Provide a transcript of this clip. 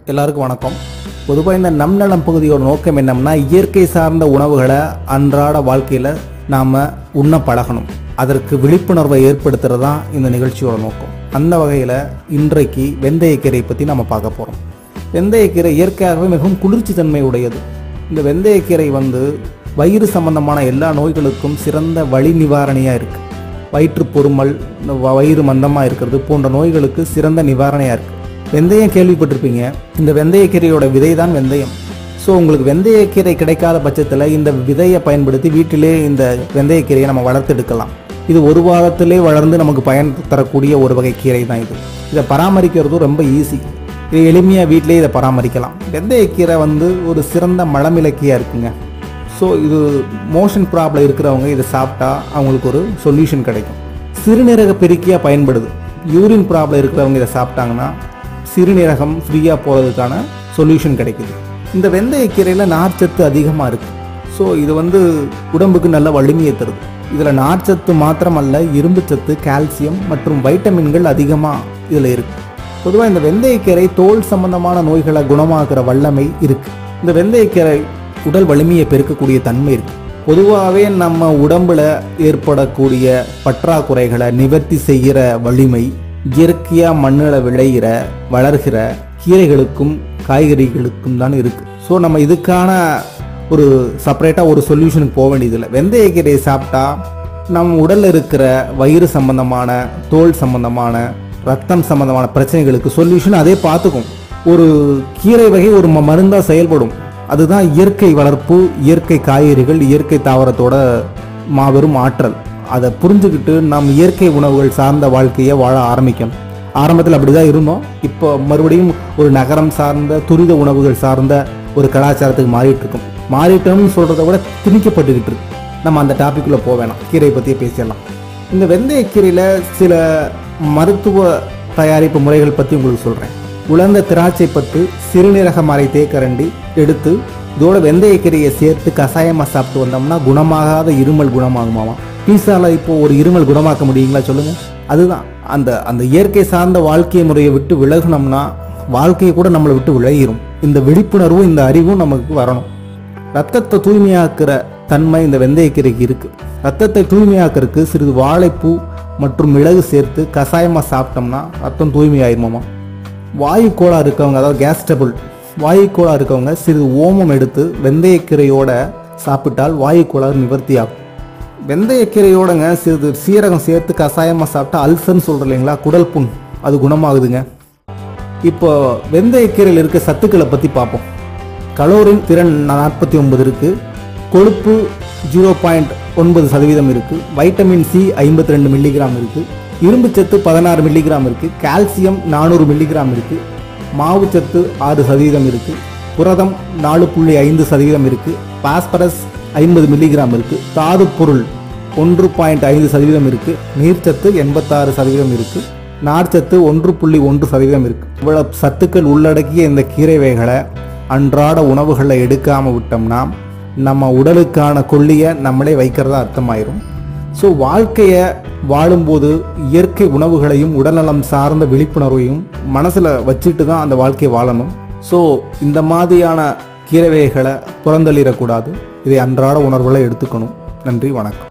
எல்லாருக்கும் வணக்கம் பொதுவாக இந்த நம் நலம் பகுதியோட நோக்கம் என்னம்னா இயற்கை சார்ந்த உணவுகளை அன்றாட வாழ்க்கையில் நாம் உண்ண பழகணும் அதற்கு விழிப்புணர்வை ஏற்படுத்துறது தான் இந்த நிகழ்ச்சியோட நோக்கம் அந்த வகையில் இன்றைக்கு வெந்தயக்கீரை பற்றி நம்ம பார்க்க போகிறோம் வெந்தயக்கீரை இயற்கையாகவே மிகவும் குளிர்ச்சி தன்மை உடையது இந்த வெந்தயக்கீரை வந்து வயிறு சம்பந்தமான எல்லா நோய்களுக்கும் சிறந்த வலி நிவாரணியாக இருக்குது வயிற்று பொறுமல் இந்த வ- வயிறு மந்தமாக இருக்கிறது போன்ற நோய்களுக்கு சிறந்த நிவாரணையாக இருக்குது வெந்தயம் கேள்விப்பட்டிருப்பீங்க இந்த வெந்தயக்கீரையோட விதை தான் வெந்தயம் ஸோ உங்களுக்கு வெந்தயக்கீரை கிடைக்காத பட்சத்தில் இந்த விதையை பயன்படுத்தி வீட்டிலே இந்த வெந்தயக்கீரையை நம்ம வளர்த்தெடுக்கலாம் இது ஒரு வாரத்திலே வளர்ந்து நமக்கு பயன் தரக்கூடிய ஒரு வகை கீரை தான் இது இதை பராமரிக்கிறதும் ரொம்ப ஈஸி இது எளிமையாக வீட்டிலே இதை பராமரிக்கலாம் வெந்தயக்கீரை வந்து ஒரு சிறந்த மலமிளக்கியாக இருக்குங்க ஸோ இது மோஷன் ப்ராப்ளம் இருக்கிறவங்க இதை சாப்பிட்டா அவங்களுக்கு ஒரு சொல்யூஷன் கிடைக்கும் சிறுநீரக பெருக்கியாக பயன்படுது யூரின் ப்ராப்ளம் இருக்கிறவங்க இதை சாப்பிட்டாங்கன்னா சிறுநீரகம் ஃப்ரீயாக போகிறதுக்கான சொல்யூஷன் கிடைக்குது இந்த வெந்தயக்கீரையில் நார்ச்சத்து அதிகமாக இருக்குது ஸோ இது வந்து உடம்புக்கு நல்ல வலிமையை தருது இதில் நார்ச்சத்து மாத்திரமல்ல இரும்புச்சத்து கால்சியம் மற்றும் வைட்டமின்கள் அதிகமாக இதில் இருக்குது பொதுவாக இந்த வெந்தயக்கீரை தோல் சம்பந்தமான நோய்களை குணமாக்குற வல்லமை இருக்கு இந்த வெந்தயக்கீரை உடல் வலிமையை பெருக்கக்கூடிய தன்மை இருக்கு பொதுவாகவே நம்ம உடம்புல ஏற்படக்கூடிய பற்றாக்குறைகளை நிவர்த்தி செய்கிற வலிமை இயற்கையாக மண்ணில் விளைகிற வளர்கிற கீரைகளுக்கும் காய்கறிகளுக்கும் தான் இருக்கு ஸோ நம்ம இதுக்கான ஒரு செப்பரேட்டாக ஒரு சொல்யூஷனுக்கு போக வேண்டியதில்லை வெந்தயக்கீரையை சாப்பிட்டா நம் உடல்ல இருக்கிற வயிறு சம்பந்தமான தோல் சம்பந்தமான ரத்தம் சம்பந்தமான பிரச்சனைகளுக்கு சொல்யூஷன் அதே பார்த்துக்கும் ஒரு கீரை வகை ஒரு ம- மருந்தா செயல்படும் அதுதான் இயற்கை வளர்ப்பு இயற்கை காய்கறிகள் இயற்கை தாவரத்தோட மாபெரும் ஆற்றல் அதை புரிஞ்சுக்கிட்டு நாம் இயற்கை உணவுகள் சார்ந்த வாழ்க்கையை வாழ ஆரம்பிக்கணும் ஆரம்பத்தில் அப்படிதான் இருந்தோம் இப்போ மறுபடியும் ஒரு நகரம் சார்ந்த துரித உணவுகள் சார்ந்த ஒரு கலாச்சாரத்துக்கு மாறிட்டு இருக்கோம் மாறிட்டோம்னு சொல்றதை விட திணிக்கப்பட்டுக்கிட்டு இருக்கு நம்ம அந்த டாபிக்குள்ள போக வேணாம் கீரையை பற்றியே பேசிடலாம் இந்த வெந்தயக்கீரையில் சில மருத்துவ தயாரிப்பு முறைகள் பற்றி உங்களுக்கு சொல்கிறேன் உலர்ந்த திராட்சை பட்டு சிறுநீரக மறை தேக்கரண்டி எடுத்து இதோட வெந்தயக்கீரையை சேர்த்து கஷாயமாக சாப்பிட்டு வந்தோம்னா குணமாகாத இருமல் குணமாகுமாமா பீஸால இப்போ ஒரு இருமல் குணமாக்க முடியுங்களா சொல்லுங்க அதுதான் அந்த அந்த இயற்கை சார்ந்த வாழ்க்கை முறையை விட்டு விலகுனோம்னா வாழ்க்கையை கூட நம்மளை விட்டு விலகிரும் இந்த விழிப்புணர்வும் இந்த அறிவும் நமக்கு வரணும் ரத்தத்தை தூய்மையாக்குற தன்மை இந்த வெந்தயக்கீரைக்கு இருக்கு ரத்தத்தை தூய்மையாக்குறதுக்கு சிறிது வாழைப்பூ மற்றும் மிளகு சேர்த்து கஷாயமாக சாப்பிட்டோம்னா ரத்தம் தூய்மையாயிருமாமா வாயு கோளாறு இருக்கவங்க அதாவது கேஸ் ட்ரபிள் வாயு கோளாறு இருக்கவங்க சிறிது ஓமம் எடுத்து வெந்தயக்கீரையோட சாப்பிட்டால் வாயு கோளாறு நிவர்த்தி ஆகும் வெந்தயக்கீரையோடங்க சிறிது சீரகம் சேர்த்து கஷாயமாக சாப்பிட்டா அல்சர்னு சொல்கிறோம் இல்லைங்களா குடல் புண் அது குணமாகுதுங்க இப்போ வெந்தயக்கீரையில் இருக்க சத்துக்களை பற்றி பார்ப்போம் கலோரின் திறன் நாற்பத்தி ஒன்பது இருக்குது கொழுப்பு ஜீரோ பாயிண்ட் ஒன்பது சதவீதம் இருக்குது வைட்டமின் சி ஐம்பத்தி ரெண்டு மில்லிகிராம் இருக்குது இரும்புச்சத்து பதினாறு மில்லிகிராம் இருக்குது கால்சியம் நானூறு மில்லிகிராம் இருக்குது மாவுச்சத்து ஆறு சதவீதம் இருக்குது புரதம் நாலு புள்ளி ஐந்து சதவீதம் இருக்குது பாஸ்பரஸ் ஐம்பது மில்லிகிராம் இருக்குது தாது பொருள் ஒன்று பாயிண்ட் ஐந்து சதவீதம் இருக்கு நீர்ச்சத்து எண்பத்தாறு சதவீதம் இருக்கு நார்ச்சத்து ஒன்று புள்ளி ஒன்று சதவீதம் இருக்கு இவ்வளவு சத்துக்கள் உள்ளடக்கிய இந்த கீரை வகைகளை அன்றாட உணவுகளை எடுக்காம விட்டோம்னா நம்ம உடலுக்கான கொல்லியை நம்மளே வைக்கிறதா அர்த்தமாயிரும் ஸோ வாழ்க்கையை வாழும்போது இயற்கை உணவுகளையும் உடல்நலம் சார்ந்த விழிப்புணர்வையும் மனசில் வச்சுட்டு தான் அந்த வாழ்க்கையை வாழணும் ஸோ இந்த மாதிரியான கீரை வகைகளை புறந்தள்ளிடக்கூடாது இதை அன்றாட உணர்வுகளை எடுத்துக்கணும் நன்றி வணக்கம்